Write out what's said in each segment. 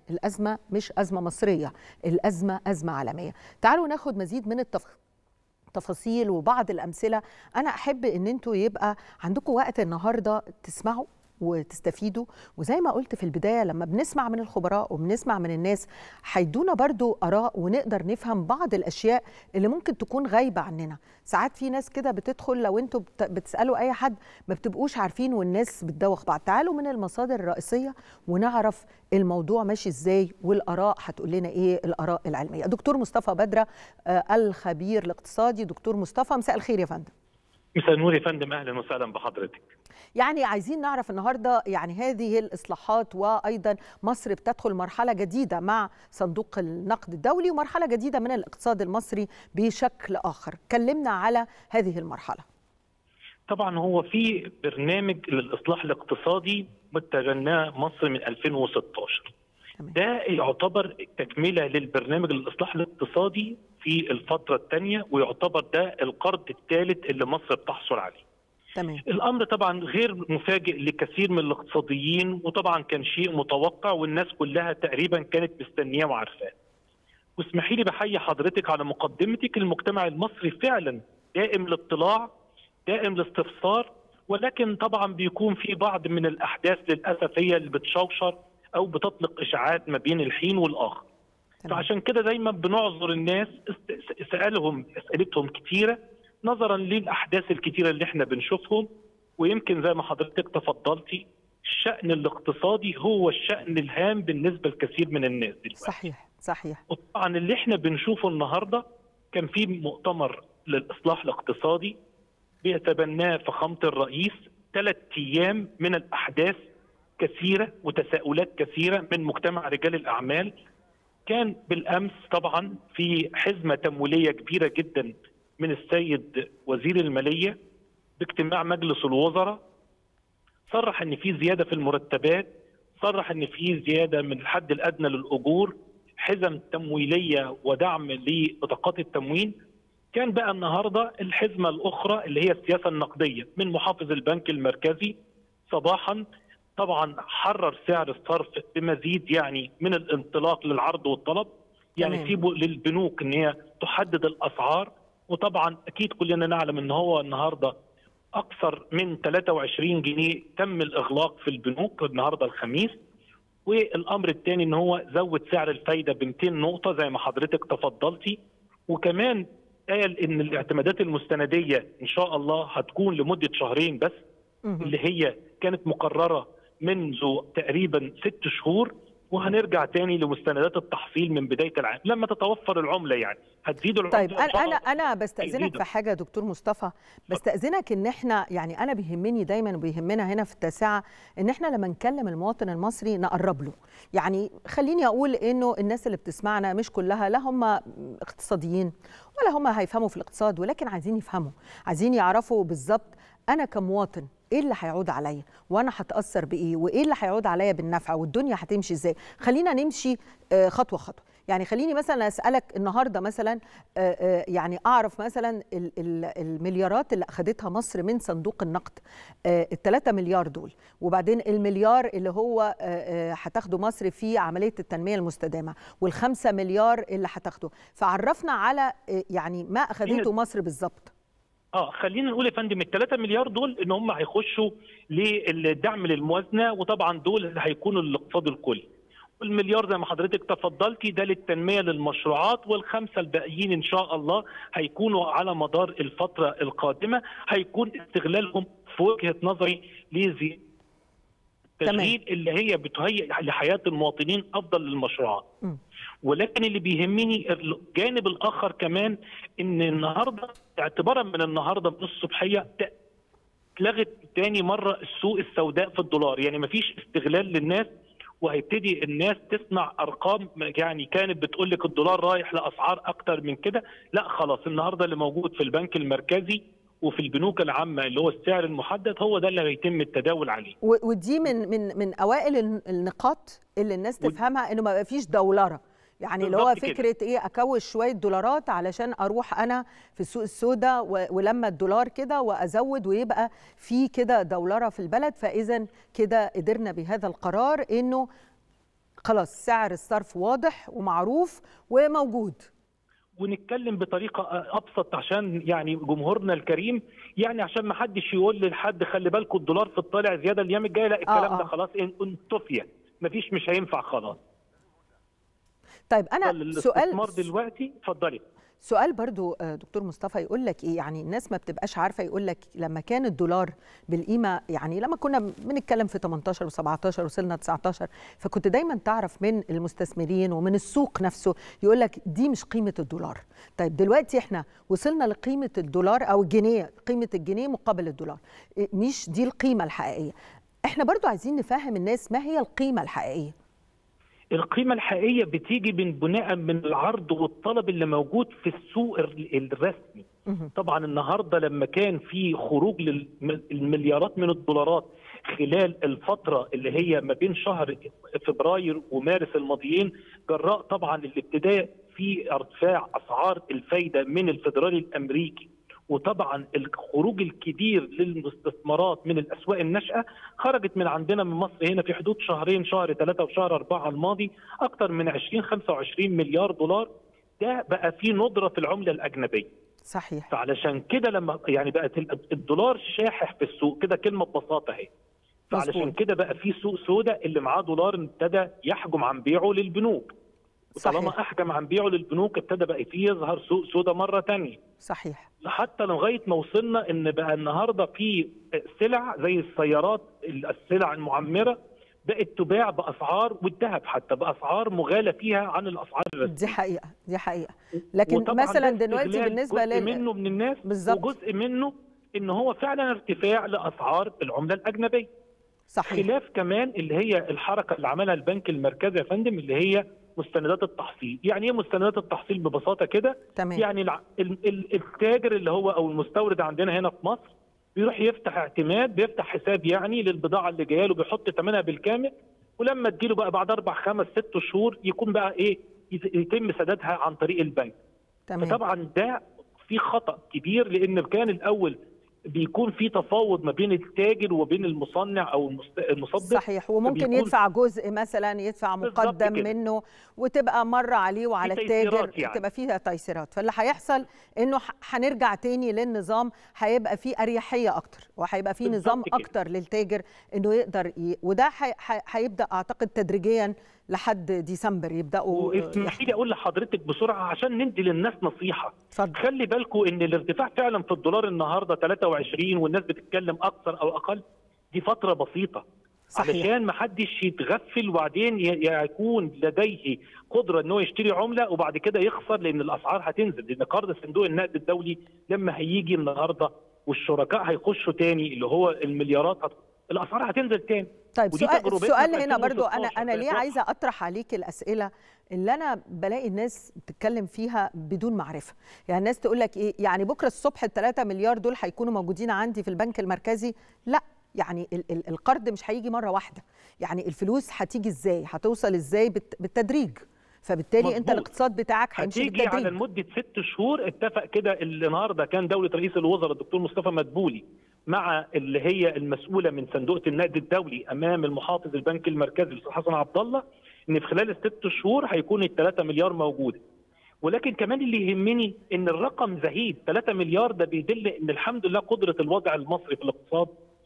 الازمه مش ازمه مصريه الازمه ازمه عالميه تعالوا ناخد مزيد من التف... تفاصيل وبعض الامثله انا احب ان انتوا يبقى عندكم وقت النهارده تسمعوا وتستفيدوا وزي ما قلت في البداية لما بنسمع من الخبراء وبنسمع من الناس هيدونا برضو آراء ونقدر نفهم بعض الأشياء اللي ممكن تكون غايبة عننا ساعات في ناس كده بتدخل لو انتوا بتسألوا أي حد ما بتبقوش عارفين والناس بتدوخ بعض تعالوا من المصادر الرئيسية ونعرف الموضوع ماشي ازاي والآراء هتقول لنا ايه الآراء العلمية دكتور مصطفى بدرة آه الخبير الاقتصادي دكتور مصطفى مساء الخير يا فندم مساء النور يا فندم اهلا وسهلا بحضرتك يعني عايزين نعرف النهارده يعني هذه الاصلاحات وايضا مصر بتدخل مرحله جديده مع صندوق النقد الدولي ومرحله جديده من الاقتصاد المصري بشكل اخر كلمنا على هذه المرحله طبعا هو في برنامج للاصلاح الاقتصادي متبناه مصر من 2016 ده يعتبر تكمله للبرنامج الاصلاح الاقتصادي في الفتره الثانيه ويعتبر ده القرض الثالث اللي مصر بتحصل عليه تمام. الامر طبعا غير مفاجئ لكثير من الاقتصاديين وطبعا كان شيء متوقع والناس كلها تقريبا كانت مستنياه وعارفاه. واسمحي لي بحيي حضرتك على مقدمتك المجتمع المصري فعلا دائم الاطلاع دائم الاستفسار ولكن طبعا بيكون في بعض من الاحداث للاسف هي اللي بتشوشر او بتطلق اشاعات ما بين الحين والاخر. تمام. فعشان كده دايما بنعذر الناس سالهم اسئلتهم كثيره نظرا للاحداث الكتيره اللي احنا بنشوفهم ويمكن زي ما حضرتك تفضلتي الشان الاقتصادي هو الشان الهام بالنسبه لكثير من الناس دلوقتي. صحيح صحيح وطبعا اللي احنا بنشوفه النهارده كان في مؤتمر للاصلاح الاقتصادي بيتبناه فخامه الرئيس ثلاث ايام من الاحداث كثيره وتساؤلات كثيره من مجتمع رجال الاعمال كان بالامس طبعا في حزمه تمويليه كبيره جدا من السيد وزير الماليه باجتماع مجلس الوزراء صرح ان في زياده في المرتبات صرح ان في زياده من الحد الادنى للاجور حزم تمويليه ودعم لبطاقات التموين كان بقى النهارده الحزمه الاخرى اللي هي السياسه النقديه من محافظ البنك المركزي صباحا طبعا حرر سعر الصرف بمزيد يعني من الانطلاق للعرض والطلب يعني سيبوا للبنوك ان هي تحدد الاسعار وطبعا اكيد كلنا نعلم ان هو النهارده اكثر من 23 جنيه تم الاغلاق في البنوك النهارده الخميس والامر الثاني ان هو زود سعر الفايده ب 200 نقطه زي ما حضرتك تفضلتي وكمان قال ان الاعتمادات المستنديه ان شاء الله هتكون لمده شهرين بس اللي هي كانت مقرره منذ تقريبا ست شهور وهنرجع تاني لمستندات التحصيل من بدايه العام لما تتوفر العمله يعني هتزيد العمله طيب انا انا انا بستاذنك في حاجه دكتور مصطفى بستاذنك ان احنا يعني انا بيهمني دايما وبيهمنا هنا في التاسعه ان احنا لما نكلم المواطن المصري نقرب له يعني خليني اقول انه الناس اللي بتسمعنا مش كلها لا هم اقتصاديين ولا هم هيفهموا في الاقتصاد ولكن عايزين يفهموا عايزين يعرفوا بالظبط انا كمواطن ايه اللي هيعود عليا وانا هتاثر بايه وايه اللي هيعود عليا بالنفع والدنيا هتمشي ازاي خلينا نمشي خطوه خطوه يعني خليني مثلا اسالك النهارده مثلا يعني اعرف مثلا المليارات اللي اخذتها مصر من صندوق النقد الثلاثة مليار دول وبعدين المليار اللي هو هتاخده مصر في عمليه التنميه المستدامه والخمسة مليار اللي هتاخده فعرفنا على يعني ما اخذته مصر بالظبط اه خلينا نقول يا فندم ال 3 مليار دول ان هم هيخشوا للدعم للموازنه وطبعا دول اللي هيكونوا للاقتصاد الكلي. والمليار زي ما حضرتك تفضلتي ده للتنميه للمشروعات والخمسه الباقيين ان شاء الله هيكونوا على مدار الفتره القادمه هيكون استغلالهم في وجهه نظري لزياده التشغيل اللي هي بتهيئ لحياه المواطنين افضل للمشروعات. م. ولكن اللي بيهمني الجانب الاخر كمان ان النهارده اعتبارا من النهارده من الصبحيه اتلغت تاني مره السوق السوداء في الدولار يعني مفيش استغلال للناس وهيبتدي الناس تصنع ارقام يعني كانت بتقول لك الدولار رايح لاسعار اكتر من كده لا خلاص النهارده اللي موجود في البنك المركزي وفي البنوك العامه اللي هو السعر المحدد هو ده اللي هيتم التداول عليه ودي من من من اوائل النقاط اللي الناس تفهمها انه ما فيش دولاره يعني اللي هو فكره كده. ايه اكوش شويه دولارات علشان اروح انا في السوق السوداء ولما الدولار كده وازود ويبقى في كده دولاره في البلد فاذا كده قدرنا بهذا القرار انه خلاص سعر الصرف واضح ومعروف وموجود ونتكلم بطريقه ابسط عشان يعني جمهورنا الكريم يعني عشان ما حدش يقول لحد خلي بالكم الدولار في الطالع زياده الايام الجايه لا الكلام آه، ده آه. خلاص انطفي مفيش مش هينفع خلاص طيب انا الاستثمار سؤال دلوقتي اتفضلي سؤال برضو آه، دكتور مصطفى يقول لك ايه يعني الناس ما بتبقاش عارفه يقول لك لما كان الدولار بالقيمه يعني لما كنا بنتكلم في 18 و17 وصلنا 19 فكنت دايما تعرف من المستثمرين ومن السوق نفسه يقول لك دي مش قيمه الدولار طيب دلوقتي احنا وصلنا لقيمه الدولار او الجنيه قيمه الجنيه مقابل الدولار إيه، مش دي القيمه الحقيقيه احنا برضو عايزين نفهم الناس ما هي القيمه الحقيقيه القيمة الحقيقية بتيجي من بناء من العرض والطلب اللي موجود في السوق ال- الرسمي مهم. طبعا النهارده لما كان في خروج للمليارات من الدولارات خلال الفترة اللي هي ما بين شهر فبراير ومارس الماضيين جراء طبعا الابتداء في ارتفاع اسعار الفايدة من الفدرالي الامريكي وطبعا الخروج الكبير للاستثمارات من الاسواق الناشئه خرجت من عندنا من مصر هنا في حدود شهرين شهر ثلاثه وشهر اربعه الماضي اكثر من 20 25 مليار دولار ده بقى فيه ندره في العمله الاجنبيه صحيح فعلشان كده لما يعني بقت ال- الدولار شاحح في السوق كده كلمه ببساطه اهي فعلشان مظبوط. كده بقى في سوق سوداء اللي معاه دولار ابتدى يحجم عن بيعه للبنوك وطالما صحيح احجم عن بيعه للبنوك ابتدى بقى فيه يظهر سوق سوداء مره ثانيه صحيح حتى لغايه ما وصلنا ان بقى النهارده في سلع زي السيارات السلع المعمره بقت تباع باسعار والذهب حتى باسعار مغالى فيها عن الاسعار الرسميه دي حقيقه دي حقيقه لكن وطبعاً مثلا ده دلوقتي استغلال بالنسبه جزء لل منه من الناس بالظبط. وجزء منه ان هو فعلا ارتفاع لاسعار العمله الاجنبيه صحيح خلاف كمان اللي هي الحركه اللي عملها البنك المركزي يا فندم اللي هي مستندات التحصيل يعني ايه مستندات التحصيل ببساطه كده تمام يعني الع- ال- ال- التاجر اللي هو او المستورد عندنا هنا في مصر بيروح يفتح اعتماد بيفتح حساب يعني للبضاعه اللي جايه له بيحط ثمنها بالكامل ولما تجيله بقى بعد اربع خمس ست شهور يكون بقى ايه يت- يتم سدادها عن طريق البنك تمام فطبعا ده في خطا كبير لان كان الاول بيكون في تفاوض ما بين التاجر وبين المصنع او المست- المصدر صحيح وممكن فبيكون- يدفع جزء مثلا يدفع بالظبط مقدم كده. منه وتبقى مره عليه وعلى في التاجر تيسيرات يعني. تبقى فيها تيسيرات فاللي هيحصل انه ح- هنرجع تاني للنظام هيبقى فيه اريحيه اكتر وهيبقى فيه بالظبط نظام كده. اكتر للتاجر انه يقدر ي... وده هي... هي- هيبدا اعتقد تدريجيا لحد ديسمبر يبداوا واسمحي لي اقول لحضرتك بسرعه عشان ندي للناس نصيحه اتفضل خلي بالكم ان الارتفاع فعلا في الدولار النهارده 23 والناس بتتكلم اكثر او اقل دي فتره بسيطه صحيح. علشان ما حدش يتغفل وبعدين ي- يكون لديه قدره ان هو يشتري عمله وبعد كده يخسر لان الاسعار هتنزل لان قرض صندوق النقد الدولي لما هيجي النهارده والشركاء هيخشوا تاني اللي هو المليارات هت... الاسعار هتنزل تاني طيب ودي سؤال تجربتنا السؤال في هنا برضو انا 2016 انا ليه كانت عايزه اطرح عليك الاسئله اللي انا بلاقي الناس بتتكلم فيها بدون معرفه يعني الناس تقول لك ايه يعني بكره الصبح ال 3 مليار دول هيكونوا موجودين عندي في البنك المركزي لا يعني ال ال القرض مش هيجي مره واحده يعني الفلوس هتيجي ازاي هتوصل ازاي بالت- بالتدريج فبالتالي انت مظبوط. الاقتصاد بتاعك هيمشي هتيجي على بالتدريج لمده ست شهور اتفق كده اللي النهارده كان دوله رئيس الوزراء الدكتور مصطفى مدبولي مع اللي هي المسؤوله من صندوق النقد الدولي امام المحافظ البنك المركزي الاستاذ حسن عبد الله ان في خلال الست شهور هيكون ال 3 مليار موجوده. ولكن كمان اللي يهمني ان الرقم زهيد 3 مليار ده بيدل ان الحمد لله قدره الوضع المصري في الاقتصاد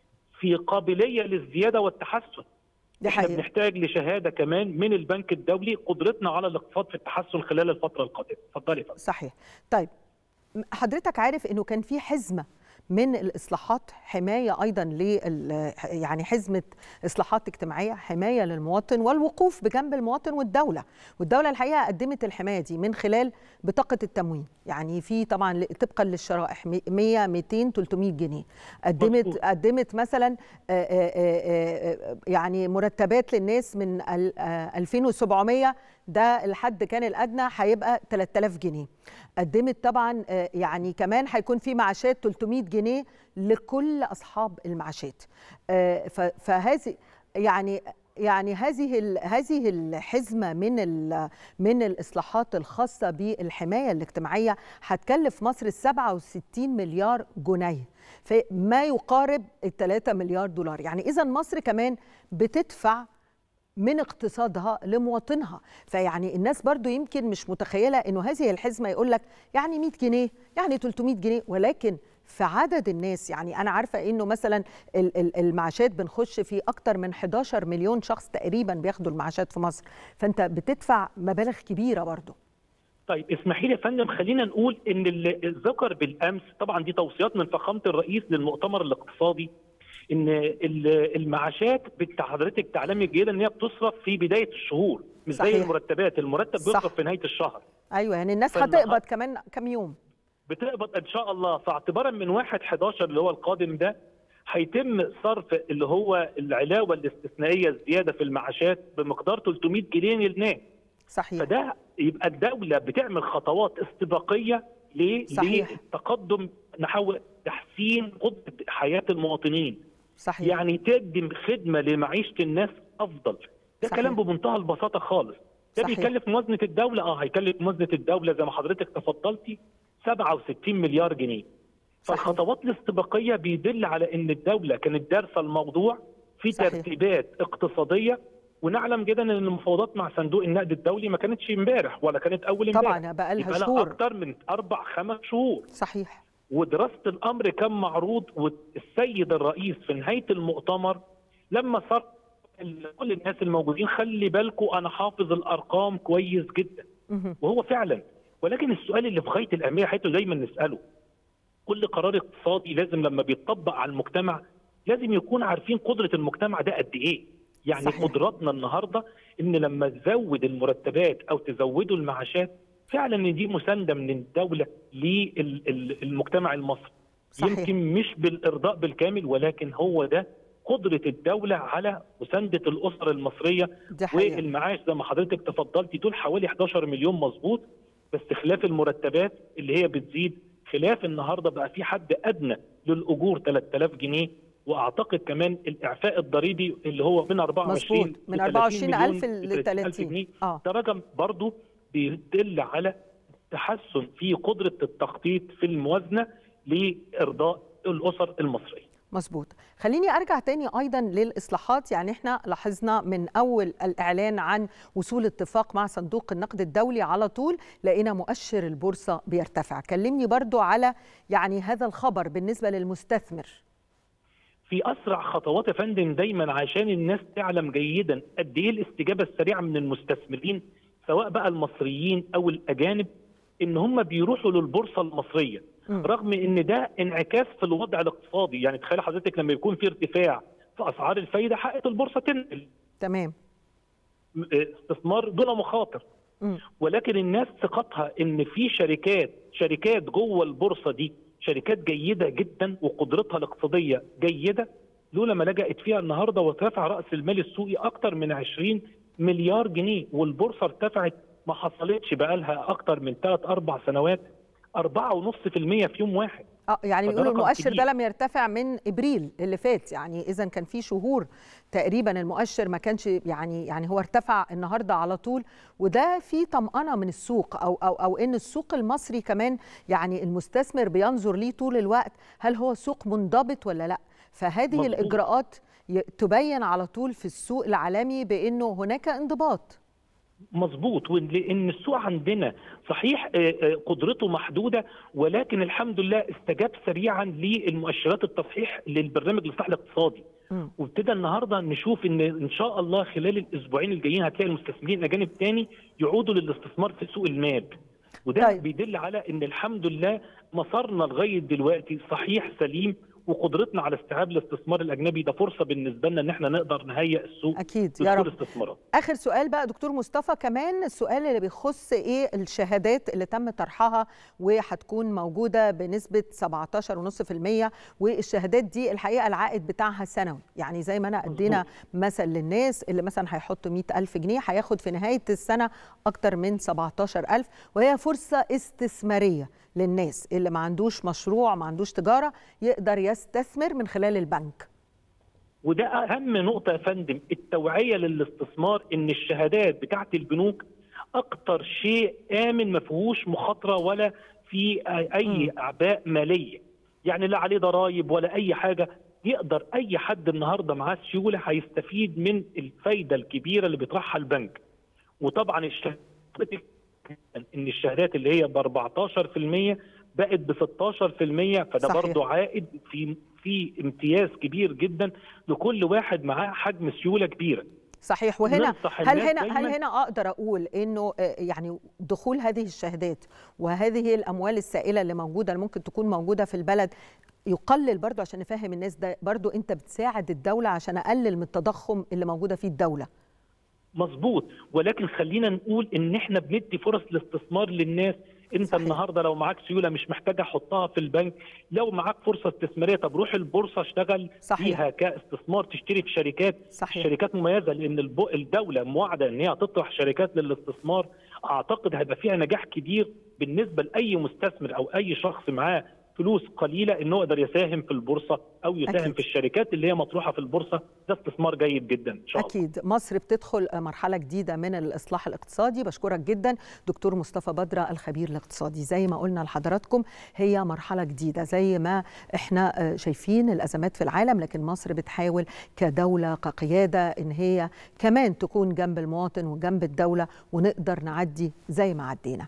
في قابليه للزياده والتحسن. دي احنا حقيقه بنحتاج لشهاده كمان من البنك الدولي قدرتنا على الاقتصاد في التحسن خلال الفتره القادمه اتفضلي يا فندم. صحيح طيب م- حضرتك عارف انه كان في حزمه من الاصلاحات حمايه ايضا لل يعني حزمه اصلاحات اجتماعيه حمايه للمواطن والوقوف بجنب المواطن والدوله والدوله الحقيقه قدمت الحمايه دي من خلال بطاقه التموين يعني في طبعا ل- طبقا للشرائح مي- 100 200 300 جنيه قدمت مظبوط. قدمت مثلا آه، آه، آه، آه، يعني مرتبات للناس من ال- آه، 2700 ده الحد كان الادنى هيبقى 3000 جنيه قدمت طبعا آه، يعني كمان هيكون في معاشات 300 جنيه لكل اصحاب المعاشات آه، ف- فهذه يعني يعني هذه ال- هذه الحزمه من ال- من الاصلاحات الخاصه بالحمايه الاجتماعيه هتكلف مصر 67 مليار جنيه فما يقارب ال 3 مليار دولار يعني اذا مصر كمان بتدفع من اقتصادها لمواطنها فيعني الناس برضو يمكن مش متخيلة أنه هذه الحزمة يقول لك يعني 100 جنيه يعني 300 جنيه ولكن في عدد الناس يعني أنا عارفة أنه مثلا المعاشات بنخش في أكتر من 11 مليون شخص تقريبا بياخدوا المعاشات في مصر فأنت بتدفع مبالغ كبيرة برضو طيب اسمحي لي يا فندم خلينا نقول ان اللي ذكر بالامس طبعا دي توصيات من فخامه الرئيس للمؤتمر الاقتصادي ان المعاشات حضرتك تعلمي جيدا ان هي بتصرف في بدايه الشهور مش زي المرتبات المرتب بيصرف في نهايه الشهر ايوه يعني الناس هتقبض كمان كام يوم بتقبض ان شاء الله فاعتبارا من 1 11 اللي هو القادم ده هيتم صرف اللي هو العلاوه الاستثنائيه الزياده في المعاشات بمقدار 300 جنيه للناس صحيح فده يبقى الدوله بتعمل خطوات استباقيه للتقدم نحو تحسين قدره حياه المواطنين صحيح. يعني تقدم خدمه لمعيشه الناس افضل ده صحيح. كلام بمنتهى البساطه خالص ده صحيح. بيكلف موازنه الدوله اه هيكلف موازنه الدوله زي ما حضرتك تفضلتي 67 مليار جنيه فالخطوات الاستباقيه بيدل على ان الدوله كانت دارسه الموضوع في صحيح. ترتيبات اقتصاديه ونعلم جدا ان المفاوضات مع صندوق النقد الدولي ما كانتش امبارح ولا كانت اول امبارح طبعا بقى لها شهور اكثر من اربع خمس شهور صحيح ودراسه الامر كان معروض والسيد الرئيس في نهايه المؤتمر لما صار كل الناس الموجودين خلي بالكم انا حافظ الارقام كويس جدا وهو فعلا ولكن السؤال اللي في غايه الاهميه حيث دايما نساله كل قرار اقتصادي لازم لما بيطبق على المجتمع لازم يكون عارفين قدره المجتمع ده قد ايه يعني صحيح. قدراتنا النهارده ان لما تزود المرتبات او تزودوا المعاشات فعلا ان دي مسانده من الدوله للمجتمع المصري صحيح. يمكن مش بالارضاء بالكامل ولكن هو ده قدره الدوله على مسانده الاسر المصريه والمعاش زي ما حضرتك تفضلتي دول حوالي 11 مليون مظبوط بس خلاف المرتبات اللي هي بتزيد خلاف النهارده بقى في حد ادنى للاجور 3000 جنيه واعتقد كمان الاعفاء الضريبي اللي هو من 24 مظبوط من 24000 ل 30 اه ده رقم برضه بيدل على تحسن في قدره التخطيط في الموازنه لارضاء الاسر المصريه مظبوط خليني ارجع تاني ايضا للاصلاحات يعني احنا لاحظنا من اول الاعلان عن وصول اتفاق مع صندوق النقد الدولي على طول لقينا مؤشر البورصه بيرتفع كلمني برضو على يعني هذا الخبر بالنسبه للمستثمر في اسرع خطوات يا فندم دايما عشان الناس تعلم جيدا قد ايه الاستجابه السريعه من المستثمرين سواء بقى المصريين او الاجانب ان هم بيروحوا للبورصه المصريه م. رغم ان ده انعكاس في الوضع الاقتصادي يعني تخيل حضرتك لما يكون في ارتفاع في اسعار الفايده حقت البورصه تنقل تمام استثمار دون مخاطر م. ولكن الناس ثقتها ان في شركات شركات جوه البورصه دي شركات جيده جدا وقدرتها الاقتصاديه جيده لولا ما لجأت فيها النهارده وارتفع راس المال السوقي اكثر من 20 مليار جنيه والبورصه ارتفعت ما حصلتش بقى لها اكثر من ثلاث اربع سنوات 4.5% في يوم واحد اه يعني بيقولوا المؤشر ده لم يرتفع من ابريل اللي فات يعني اذا كان في شهور تقريبا المؤشر ما كانش يعني يعني هو ارتفع النهارده على طول وده في طمأنه من السوق او او او ان السوق المصري كمان يعني المستثمر بينظر ليه طول الوقت هل هو سوق منضبط ولا لا فهذه مضبوط. الاجراءات تبين على طول في السوق العالمي بانه هناك انضباط مظبوط لان السوق عندنا صحيح قدرته محدوده ولكن الحمد لله استجاب سريعا للمؤشرات التصحيح للبرنامج الاصلاح الاقتصادي وابتدى النهارده نشوف ان ان شاء الله خلال الاسبوعين الجايين هتلاقي المستثمرين الاجانب تاني يعودوا للاستثمار في سوق المال وده طيب. بيدل على ان الحمد لله مسارنا لغايه دلوقتي صحيح سليم وقدرتنا على استيعاب الاستثمار الاجنبي ده فرصه بالنسبه لنا ان احنا نقدر نهيئ السوق اكيد يا رب استثمارات. اخر سؤال بقى دكتور مصطفى كمان السؤال اللي بيخص ايه الشهادات اللي تم طرحها وهتكون موجوده بنسبه 17.5% والشهادات دي الحقيقه العائد بتاعها سنوي يعني زي ما انا ادينا مثل للناس اللي مثلا هيحطوا 100000 جنيه هياخد في نهايه السنه اكتر من 17000 وهي فرصه استثماريه للناس اللي ما عندوش مشروع ما عندوش تجاره يقدر يستثمر من خلال البنك وده اهم نقطه يا فندم التوعيه للاستثمار ان الشهادات بتاعت البنوك اكتر شيء امن ما فيهوش مخاطره ولا في اي اعباء ماليه يعني لا عليه ضرائب ولا اي حاجه يقدر اي حد النهارده معاه سيوله هيستفيد من الفايده الكبيره اللي بيطرحها البنك وطبعا الشهادات ان الشهادات اللي هي ب 14% بقت ب 16% فده صحيح. برضه عائد في في امتياز كبير جدا لكل واحد معاه حجم سيوله كبيره صحيح وهنا ننصح هل الناس هنا هل دايماً- هنا اقدر اقول انه آه، يعني دخول هذه الشهادات وهذه الاموال السائله اللي موجوده اللي ممكن تكون موجوده في البلد يقلل برضو عشان نفهم الناس ده برضو انت بتساعد الدوله عشان اقلل من التضخم اللي موجوده فيه الدوله مظبوط ولكن خلينا نقول ان احنا بندي فرص الاستثمار للناس انت صحيح. النهارده لو معاك سيوله مش محتاج احطها في البنك لو معاك فرصه استثماريه طب روح البورصه اشتغل صحيح. فيها كاستثمار تشتري في شركات صحيح. شركات مميزه لان الب- الدوله موعده ان هي تطرح شركات للاستثمار اعتقد هيبقى فيها نجاح كبير بالنسبه لاي مستثمر او اي شخص معاه فلوس قليله انه يقدر يساهم في البورصه او يساهم أكيد. في الشركات اللي هي مطروحه في البورصه ده استثمار جيد جدا ان شاء الله اكيد مصر بتدخل مرحله جديده من الاصلاح الاقتصادي بشكرك جدا دكتور مصطفى بدره الخبير الاقتصادي زي ما قلنا لحضراتكم هي مرحله جديده زي ما احنا آه، شايفين الازمات في العالم لكن مصر بتحاول كدوله كقياده ان هي كمان تكون جنب المواطن وجنب الدوله ونقدر نعدي زي ما عدينا